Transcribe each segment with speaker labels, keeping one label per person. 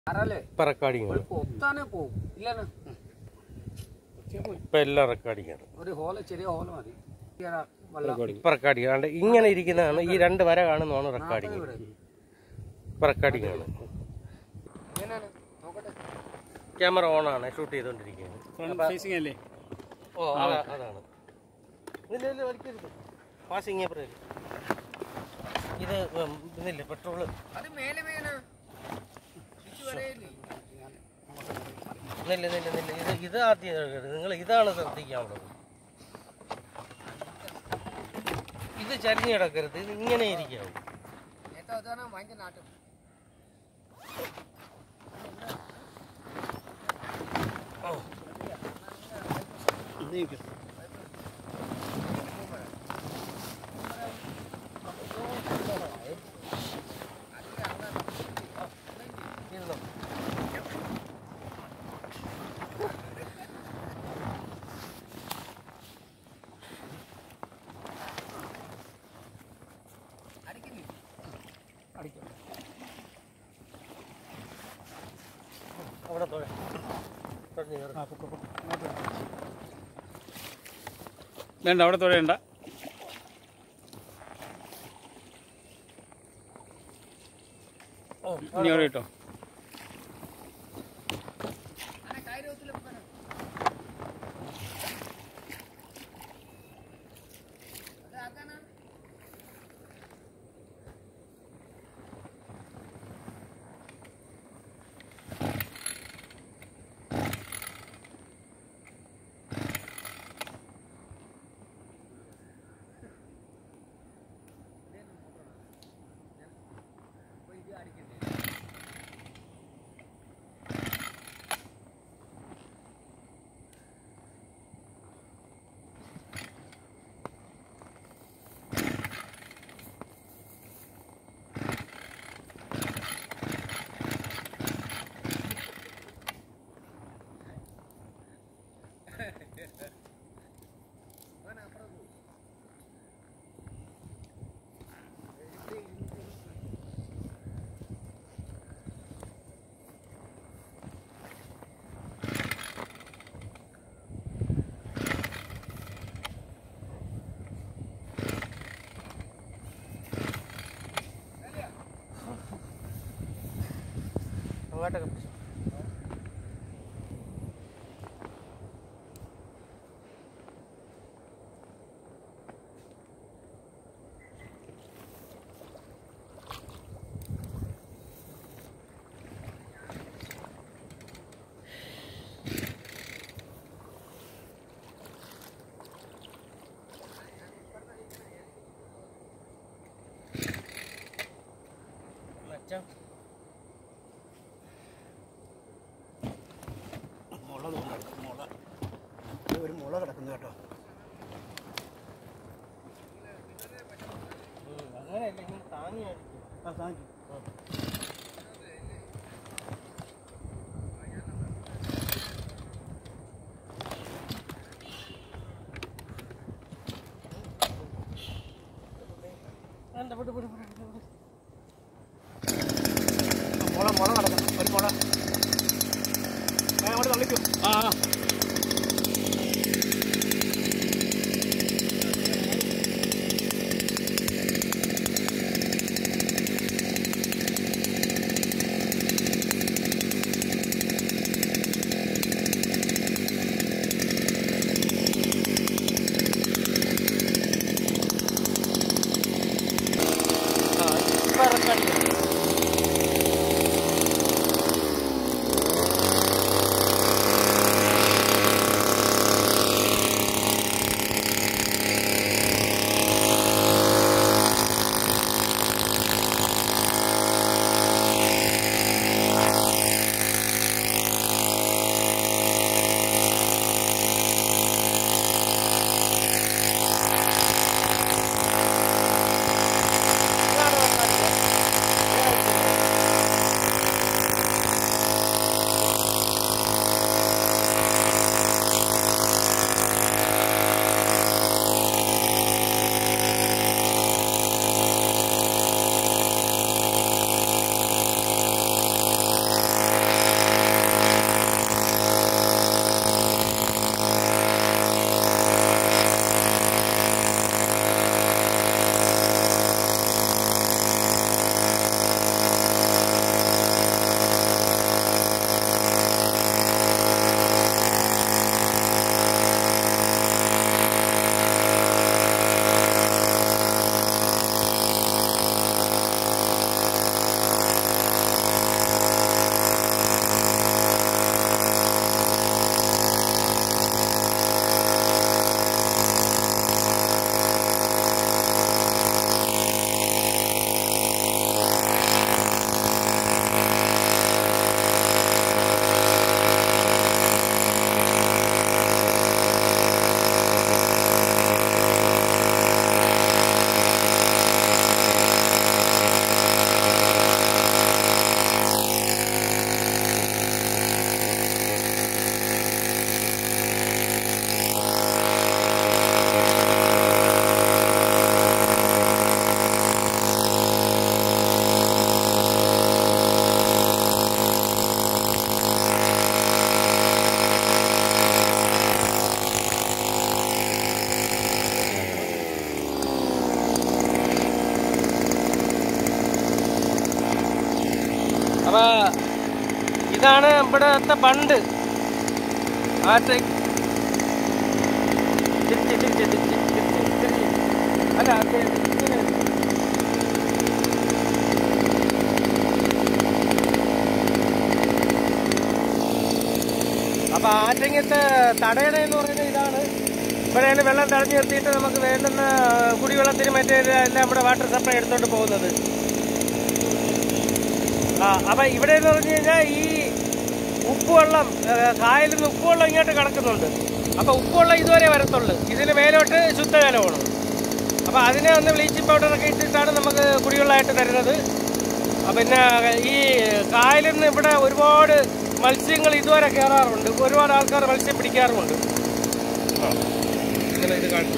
Speaker 1: ആരല്ലേ
Speaker 2: ഇപ്പം റെക്കോർഡിങ് ആണ്
Speaker 1: ഒത്താനെ പോവും ഇല്ലാണ്
Speaker 2: ഇപ്പം എല്ലാം റെക്കോർഡിങ് ആണ്
Speaker 1: ഒരു ഹോള് ചെറിയ ഹോള് മതി ഇങ്ങനെ വെള്ളം
Speaker 2: ഇപ്പം റെക്കോർഡിങ് ആണ് ഇങ്ങനെ ഇരിക്കുന്നതാണ് ഈ രണ്ട് വര കാണുന്നതാണ് റെക്കോർഡിങ്
Speaker 1: ഇവിടെ
Speaker 2: ഇപ്പം റെക്കോർഡിങ് ആണ്
Speaker 1: എങ്ങനെയാണ് നോക്കട്ടെ
Speaker 2: ക്യാമറ ഓൺ ആണ് ഷൂട്ട് ചെയ്തുകൊണ്ടിരിക്കുകയാണ്
Speaker 3: ഫ്രണ്ട് ഫേസിംഗ് അല്ലേ
Speaker 2: ഓ അതാ- അതാണ് ഇല്ല ഇല്ല വലിക്കരുത് പാസിങ് ഏപ്രിൽ ഇത് ഉം, ഇതില്ലേ പെട്രോള്
Speaker 1: അത് മേലെ മേന ഇത് വരെയില്ലേ
Speaker 2: നെല്ല് നെല്ല് നെല്ല് ഇത് ഇത് ആദ്യം എടുക്കരുത്. നിങ്ങൾ ഇതാണ് ശ്രദ്ധിക്കാനുള്ളത് ഇത് ചരിഞ്ഞ് കിടക്കരുത് ഇത് ഇങ്ങനെ ഇരിക്കാവും
Speaker 1: നേരത്തെ അതാണ് ഭയങ്കര നാട്ടം
Speaker 2: ഇരുന്നോ.
Speaker 1: അടിക്കില്ലേ അടിക്കും
Speaker 2: അവിടെ തൊഴ തൊഴഞ്ഞ് കയറ്.
Speaker 3: വേണ്ട അവിടെ തൊഴയണ്ട
Speaker 2: ഓ,
Speaker 3: ഇനി അവിടെ കിട്ടോ
Speaker 1: അങ്ങനെ കയറത്തില്ല അത് ആക്കാനാ
Speaker 2: അങ്ങോട്ടൊക്കെ പിടിച്ചോ. മച്ചാൻ
Speaker 4: മുള തോന്നുന്നു മുള ഒരു മുള കിടക്കുന്നു കേട്ടോ
Speaker 2: ഉം, അങ്ങനെയല്ല ഇങ്ങനെ താങ്ങി അടിക്കും
Speaker 4: ആ താങ്ക്
Speaker 2: വേണ്ട, വിട്, വിട്, വിട്, വിട്, വിട്.
Speaker 4: മുള മുള കിടക്കുന്നു ഒരു മുള ഞാൻ അങ്ങോട്ട് തള്ളിക്കൂ
Speaker 3: ആ ആ.
Speaker 2: ഇതാണ് ഇവിടത്തെ ബണ്ട് ആറ്റ തിരിച്ച് തിരിച്ച് തിരിച്ച് തിരിച്ച് തിരിച്ച് അല്ല അത് ഇങ്ങനെ അപ്പൊ ആറ്റങ്ങത്തെ തടയണ എന്ന് പറഞ്ഞാൽ ഇതാണ് ഇവിടെയാണ് വെള്ളം തടഞ്ഞു നിർത്തിയിട്ട് നമുക്ക് വേണ്ടുന്ന കുടിവെള്ളത്തിന് മറ്റേ എല്ലാം നമ്മുടെ വാട്ടർ സപ്ലൈ എടുത്തോണ്ട് പോകുന്നത് ആ അപ്പൊ ഇവിടെ എന്ന് പറഞ്ഞു കഴിഞ്ഞാൽ ഈ ഉപ്പുവെള്ളം ഏ, കായലിൽ നിന്ന് ഉപ്പുവെള്ളം ഇങ്ങോട്ട് കിടക്കുന്നുണ്ട് അപ്പൊ ഉപ്പുവെള്ളം ഇതുവരെ വരത്തുള്ളൂ ഇതിന് മേലോട്ട് ശുദ്ധജലമാണ് അപ്പൊ അതിനെ ഒന്ന് ബ്ലീച്ചിങ് പൗഡറൊക്കെ ഇട്ടിട്ടാണ് നമുക്ക് കുടിവെള്ളമായിട്ട് തരുന്നത് ആ, പിന്നെ ഈ കായലിൽ നിന്ന് ഇവിടെ ഒരുപാട് മത്സ്യങ്ങൾ ഇതുവരെ കയറാറുണ്ട് ഒരുപാട് ആൾക്കാർ മത്സ്യം പിടിക്കാറുമുണ്ട് ആ, ഇങ്ങനെ ഇത് കാണിച്ചു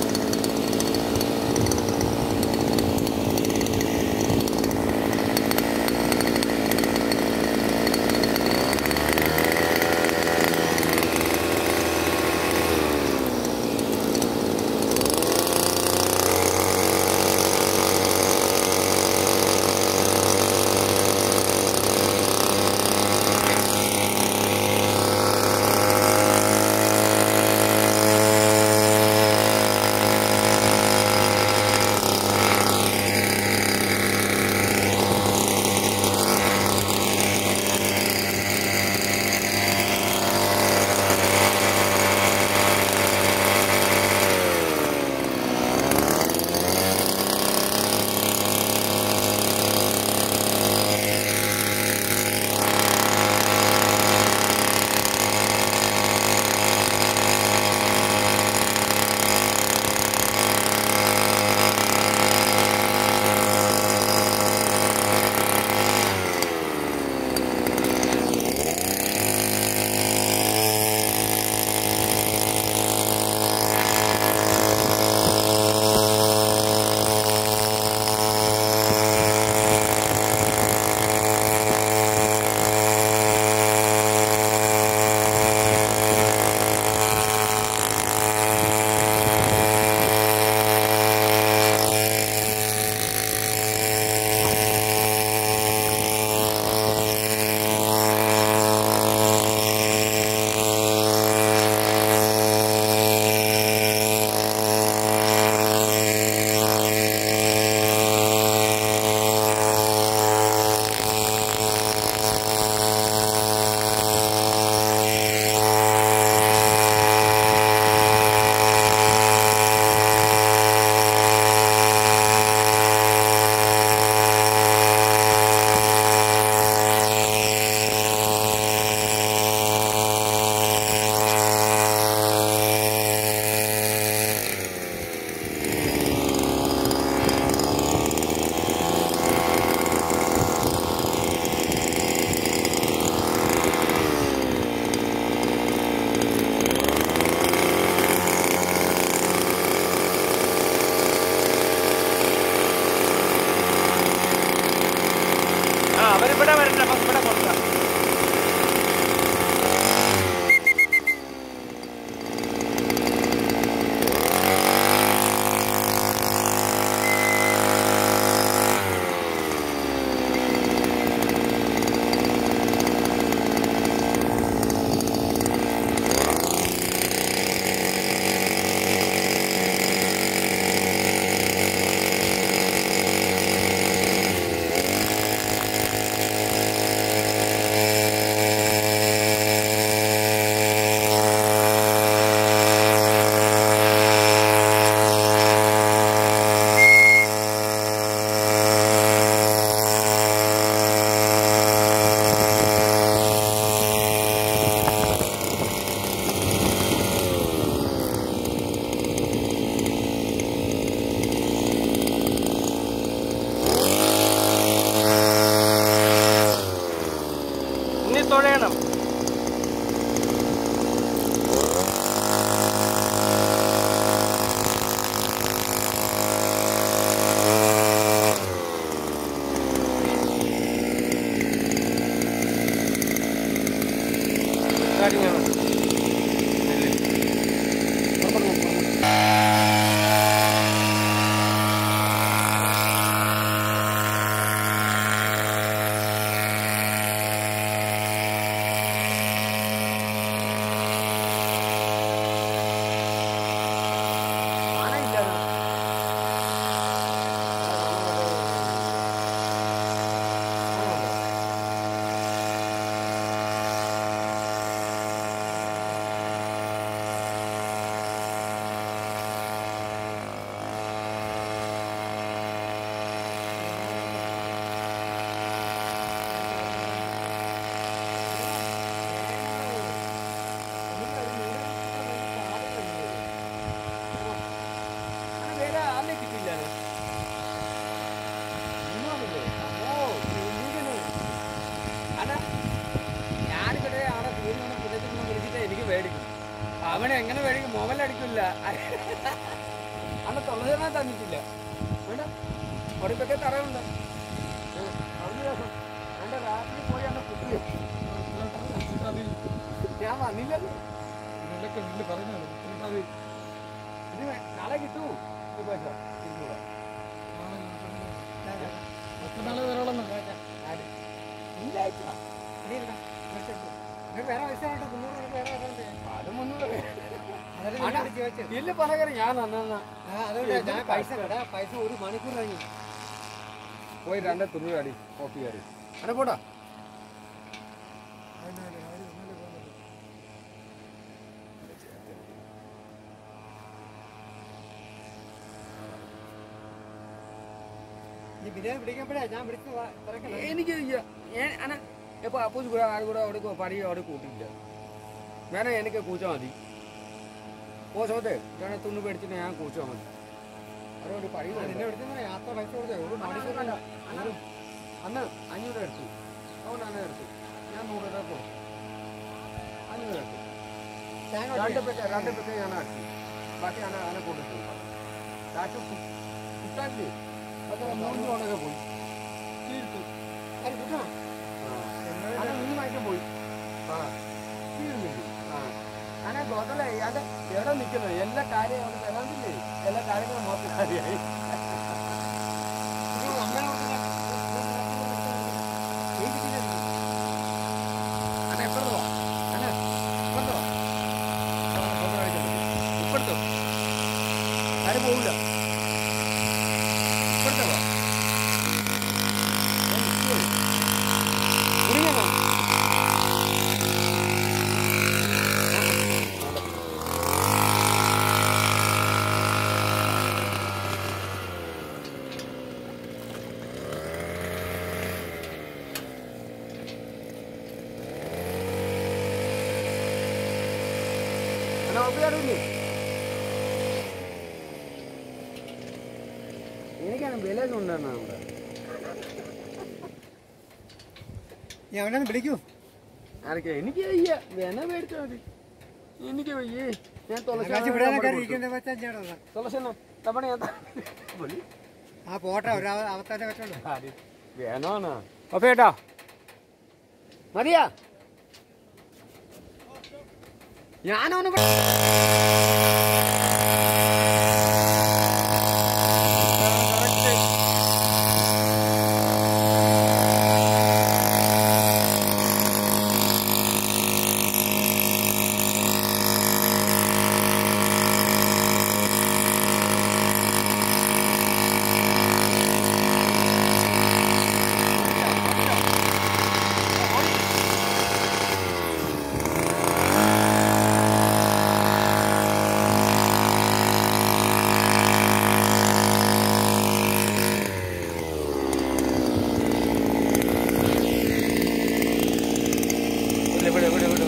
Speaker 2: ആ അവരിവിടെ വരട്ടെ നമുക്ക് ഇവിടെ കൊടുക്കാം ഇനി തുഴയണം കാര്യങ്ങളും
Speaker 1: മോനെ എങ്ങനെ വേണമെങ്കിൽ മോമലടിക്കില്ല അന്ന് തൊള്ളതിനാ തന്നിട്ടില്ല വേണ്ട ഒടുക്കൊക്കെ തറയുണ്ട് അവധി ദിവസം എന്റെ രാത്രി പോയി അന്ന് കുട്ടി ഞാൻ വന്നില്ലല്ലോ ഇത് വേ- നാളെ കിട്ടുമോ ഈ പൈസ കിട്ടൂല. ആര്? ഇല്ല, അയച്ചില്ല. അത് മുന്നൂറ് ഇല്ല പലകരം ഞാൻ അന്നാ
Speaker 4: പൈസ ഒരു മണിക്കൂർ കഴിഞ്ഞു
Speaker 1: പോയി രണ്ട് തുണി അടി കോപ്പി കയറി അടെ പോടാ
Speaker 4: ഈ ബിരിയാണി പിടിക്കുമ്പോഴേ ഞാൻ പിടിച്ച് വാ- തിരക്കണ്ട.
Speaker 1: എനിക്ക് ഇയ്യ- ഞാൻ അന ഇപ്പൊ അപ്പൂസ് കൂടെ ആരും കൂടെ അവിടെ പടി അവിടെ കൂട്ടിയില്ല വേണേ എനിക്ക് കൂച്ചാൽ മതി ഓ സോത്തെ ഞാൻ തുണി പേടിച്ചിട്ട് ഞാൻ കൂച്ചാൽ മതി അതുകൊണ്ട് പടി
Speaker 4: ഞാൻ നിന്നെ വിളിച്ചത് യാത്ര പൈസ കൊടുത്തേ ഒരു മണിക്കൂറല്ല
Speaker 1: അന്ന് അന്ന് അഞ്ഞൂറ് എടുത്തു അതുകൊണ്ട് അന്ന് എടുത്തു ഞാൻ നൂറ് രൂപ കൊടുത്തു അഞ്ഞൂറ് എടുത്തു
Speaker 4: തേങ്ങ
Speaker 1: രണ്ട് പെക്ക രണ്ട് പെക്ക ഞാൻ അടിച്ചു ബാക്കി ഞാൻ അതിനെ കൊണ്ടിട്ടു കാശ് കുട്ടാല്ലേ അത് മൂന്ന് തവണയൊക്കെ പോയി തീർത്തു
Speaker 4: അത് കിട്ടണം
Speaker 1: അത് മൂന്ന് മണിക്കും പോയി ആ തീർന്നില്ല ആ അങ്ങനെ ഗോതല അത് എവിടെ നിൽക്കുന്നത് എല്ലാ കാര്യവും അവിടെ വരാണ്ടില്ലേ എല്ലാ കാര്യങ്ങളും മൊത്തം കാര്യമായി അന എപ്പോഴത്തെ വാ അന എപ്പോഴത്തെ വാ ഇപ്പോഴത്തെ ആരും പോവില്ല ഇപ്പോഴത്തെ വാ കുടുങ്ങിയാണോ എന്നാ ഒപ്പിയാറില്ലേ എനിക്കാണ് വില കൊണ്ടുവരണം അവിടെ
Speaker 4: നീ അവനെ വിളിക്കൂ
Speaker 1: ആരൊക്കെ എനിക്ക് വയ്യ വില മേടിച്ചാൽ മതി എനിക്ക് വയ്യേ ഞാൻ
Speaker 4: ആകാശം വിടാനൊക്കെ ഇരിക്കേണ്ട വെച്ചാൽ ചേട്ടാ
Speaker 1: തുളസെണ്ണ തവണ ഞാൻ വിളി
Speaker 4: ആ പോട്ടെ ഒരു അവസ്ഥ വെച്ചോളൂ
Speaker 1: വേണോന്നാ അപ്പൊ ഏട്ടാ മതിയാ ഞാനവന് ഇവിടെ ഇവിടെ ഇവിടെ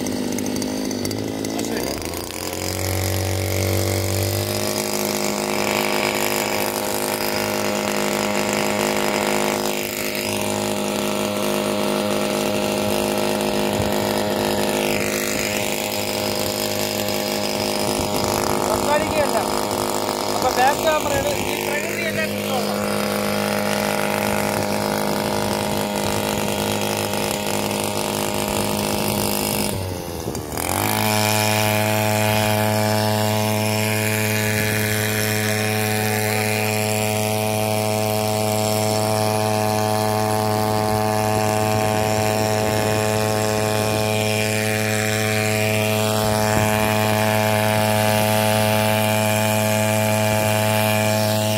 Speaker 2: സംസാരിക്കുകയല്ല അപ്പൊ ബാക്ക് ക്യാമറയുടെ ഈ പ്രകൃതിയെല്ലാം കിട്ടുമല്ലോ
Speaker 1: ആ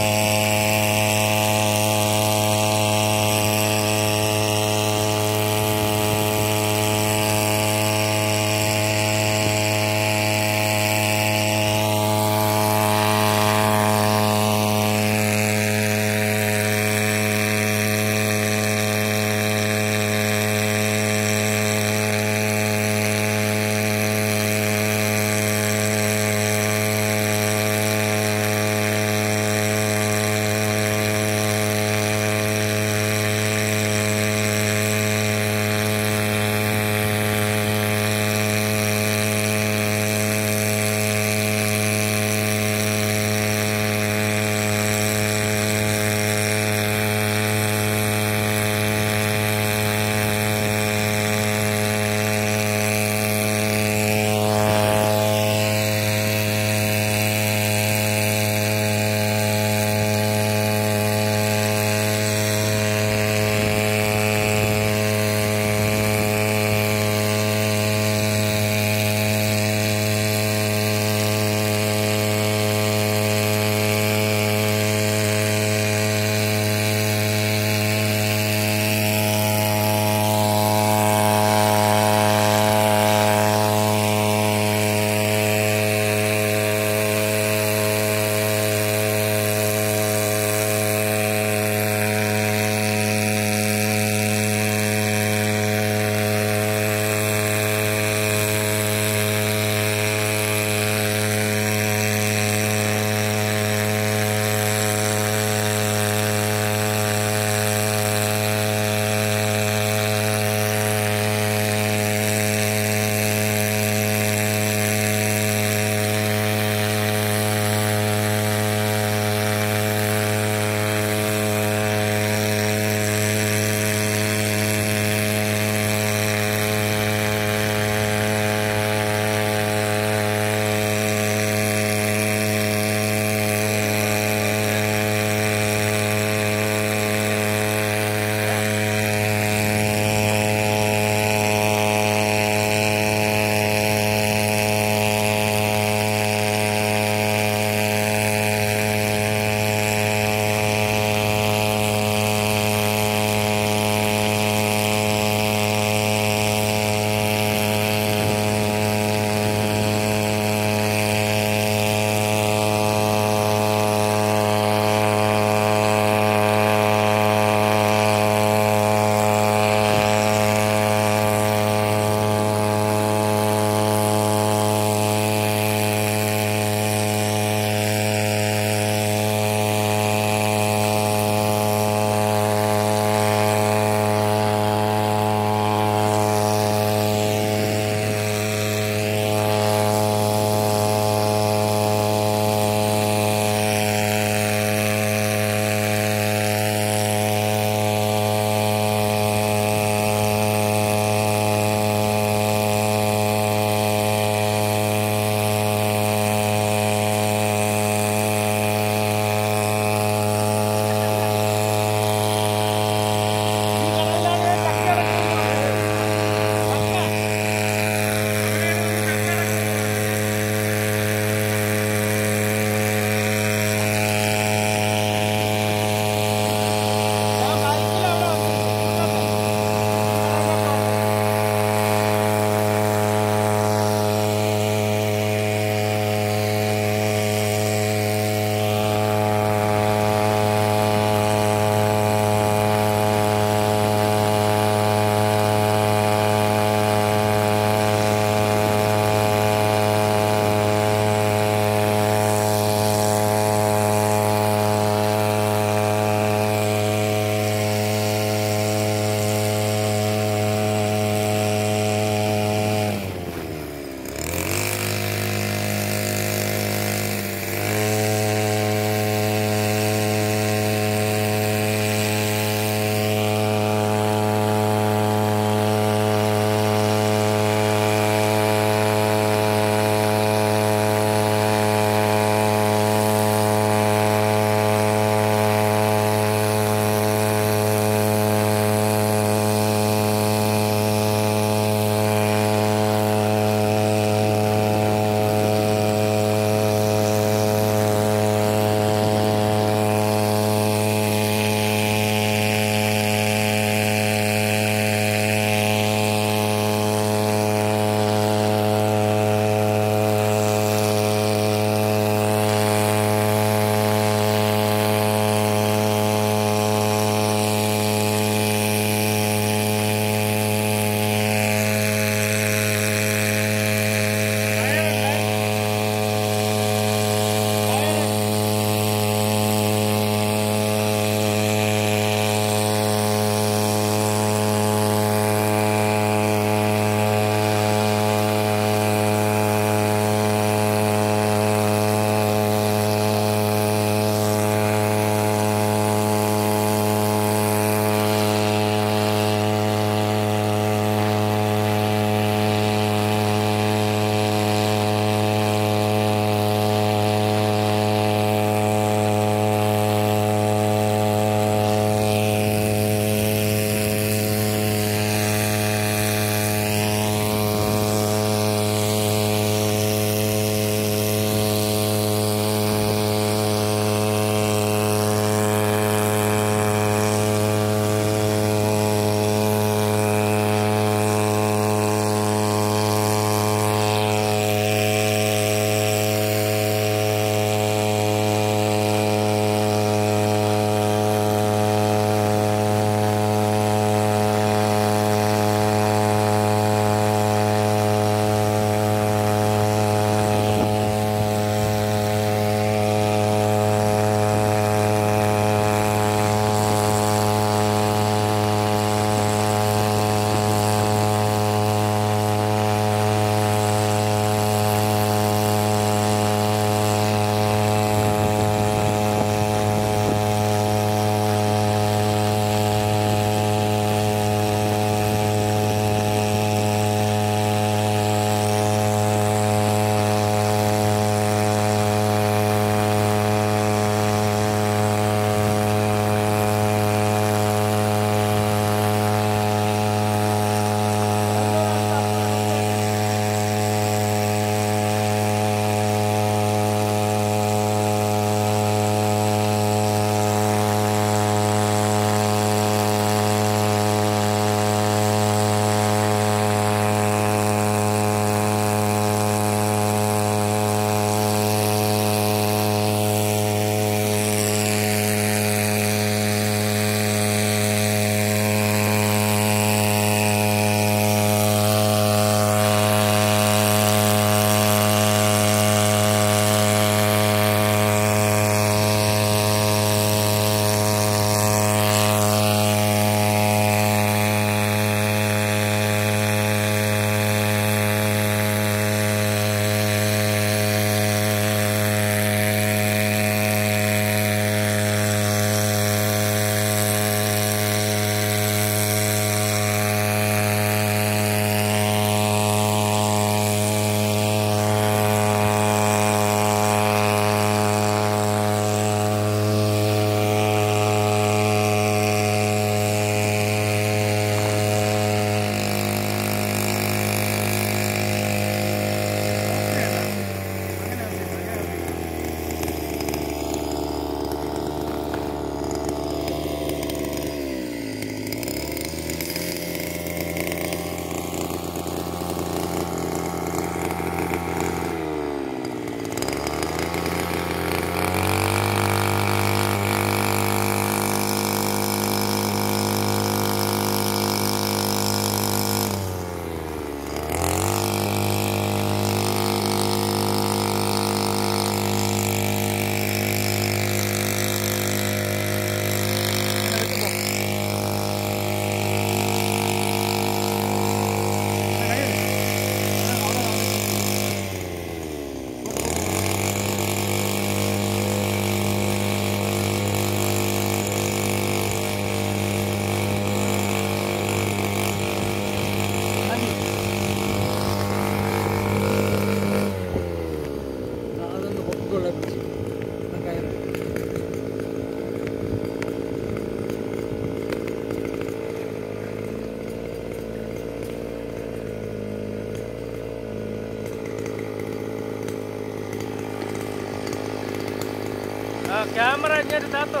Speaker 2: ക്യാമറ ഇങ്ങോട്ട് താത്തോ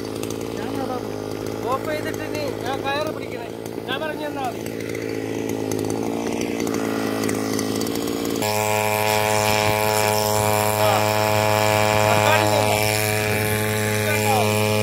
Speaker 2: ഓഫ് ചെയ്തിട്ട് ഇനി ഞാൻ കയറ് പിടിക്കണേ ഞാൻ പറഞ്ഞു തന്നാ മതി ആ. തക്കാളി തന്നോ? ഇതുണ്ടോ?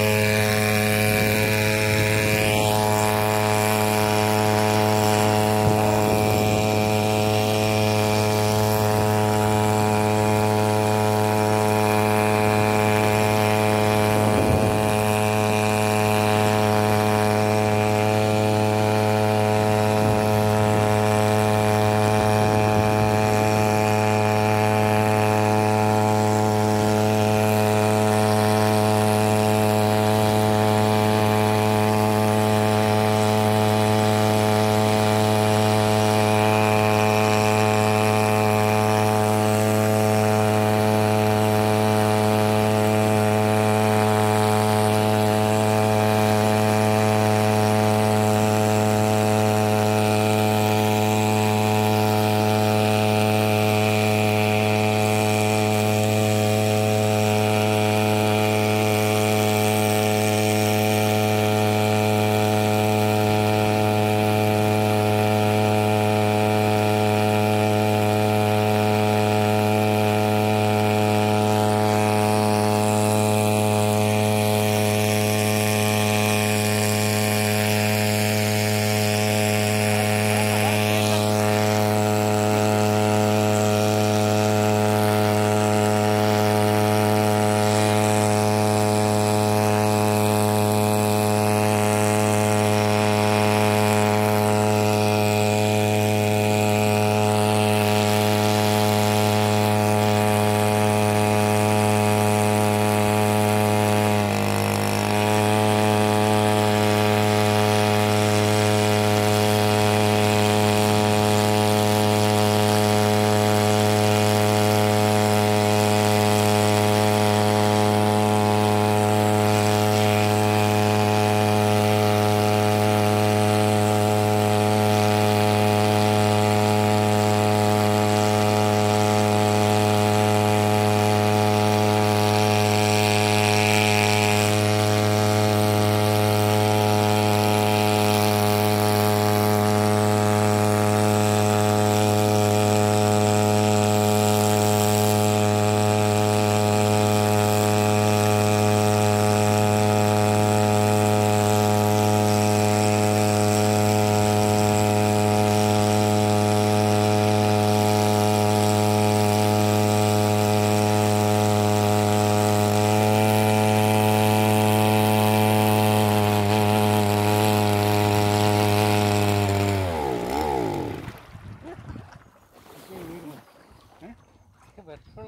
Speaker 2: പെട്രോൾ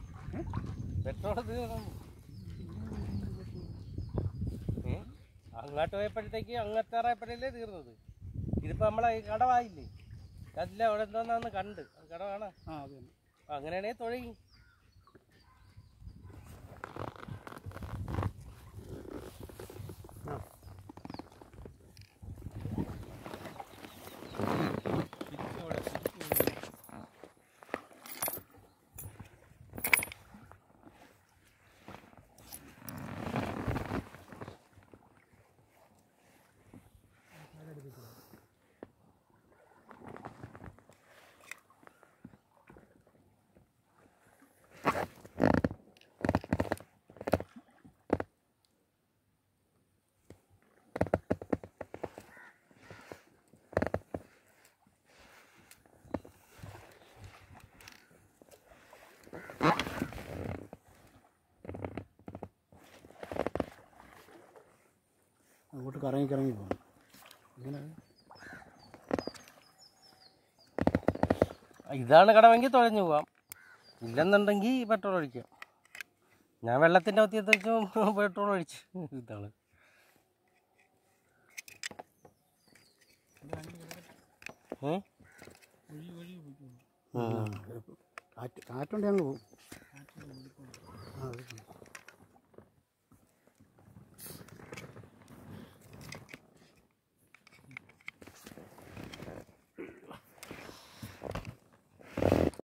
Speaker 2: പെട്രോൾ തീർന്നു ഏ? അങ്ങോട്ട് പോയപ്പോഴത്തേക്ക് അങ്ങെത്താറായപ്പോഴല്ലേ തീർന്നത് ഇതിപ്പോ നമ്മളെ ഈ കടവായില്ലേ അതില്ല അവിടെ എന്തോന്നാന്ന് കണ്ട് അത് കടവാണ്
Speaker 3: ആ അത് തന്നെ
Speaker 2: അങ്ങനെയാണെങ്കിൽ തൊഴി
Speaker 4: അങ്ങോട്ട് കറങ്ങി കറങ്ങി പോകണം ഇങ്ങനെ
Speaker 2: ഇതാണ് കടമെങ്കിൽ തുഴഞ്ഞു പോവാം ഇല്ലെന്നുണ്ടെങ്കിൽ പെട്രോൾ ഒഴിക്കാം ഞാൻ വെള്ളത്തിൻ്റെ ഒത്തിയത്ത് വെച്ചു പെട്രോൾ ഒഴിച്ചു ഇതാണ് ഏ?
Speaker 4: കാറ്റ് കാറ്റുണ്ടെങ്കിൽ അങ്ങ് പോകും ആ, അത്